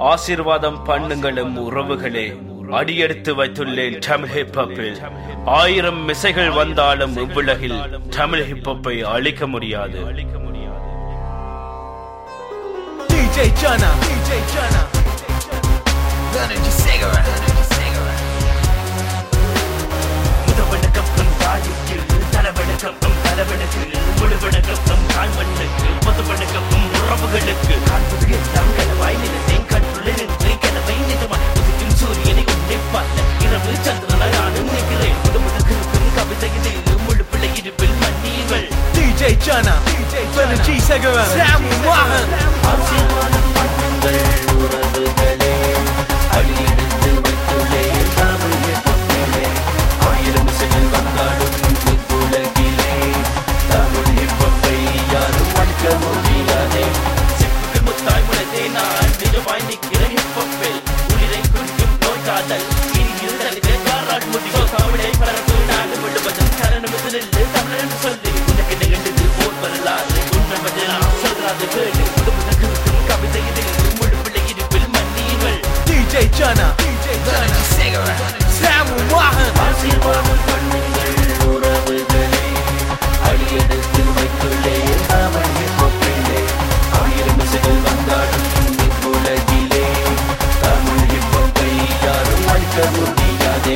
ஆசீர்வாதம் பண்ணுங்களும் உறவுகளே அடியெடுத்து வைத்துள்ளேன் தமிழ் ஹிப்ஹப்பில் ஆயிரம் மிசைகள் வந்தாலும் இவ்வுலகில் தமிழ் ஹிப்ஹப்பை அழிக்க முடியாது DJ Jana, DJ Jana. Energy cigarette, energy cigarette. முதவெடுக்கப்பம் தாய்க்கு தலைவெடுக்கப்பம் தலைவனுக்கு முழுவெடுக்கப்பம் தாய்மண்ணுக்கு பொதுவெடுக்கப்பம் உறவுகளுக்கு காண்பது எல்லாம் கனவாய் நினைத்தேன் கற்றுள்ள நின்று கனவை நிஜமாய் உதிக்கும் சூரியனை உன்னை பார்த்த இரவு சந்திரனானும் நிற்கிறேன் முழுமுழுக்கும் கவிதையில் முழு பிள்ளை இருப்பில் மன்னீர்கள் DJ Jana, DJ Energy cigarette. Sam Wahan. ஆசீர்வாதம் பண்ணுங்கள் உறவுகளே அடியெடுத்து வைத்துள்ளே தமிழ் பொக்கிலே ஆயிரம் செல் வந்தாலும் உலகிலே தமிழ் ஹிப்பப்பை யாரும் அழிக்க முடியாதே செப்புக்கு முத்தாய் முளைத்தே நான் நிஜமாய் நிற்கிற ஹிப்பப்பில் உயிரை குறிக்கும் நோய் காதல் இனி இருந்தது காராட் முடிவு காவடை பரப்பு நாடு முழுவதும் கரணம் நெல்லு தமிழ் என்று சொல்லி உனக்கு நிகழ்ந்தது போர் வரலாறு உண்மை வந்து நான் சொல்றாது கேளு குடும்பத்துக்கு கவிதை இது முழு பிள்ளை இருப்பில் மன்னீர்கள் DJ Jana, DJ Energy cigarette. Sam Wahan. ஆசீர்வாதம் பண்ணுங்கள் உறவுகளே அடியெடுத்து வைத்துள்ளே தமிழ் ஹிப்பப்பிலே ஆயிரம் இசைகள் வந்தாலும் உலகிலே தமிழ் ஹிப்பப்பை யாரும் அழிக்க முடியாதே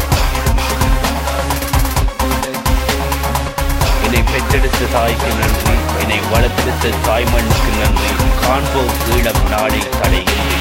என்னை பெற்றெடுத்த தாய்க்கு நன்றி என்னை வளர்த்தெடுத்த தாய்மண்ணுக்கு நன்றி காண்போம் ஈழம் நாளை தலையில்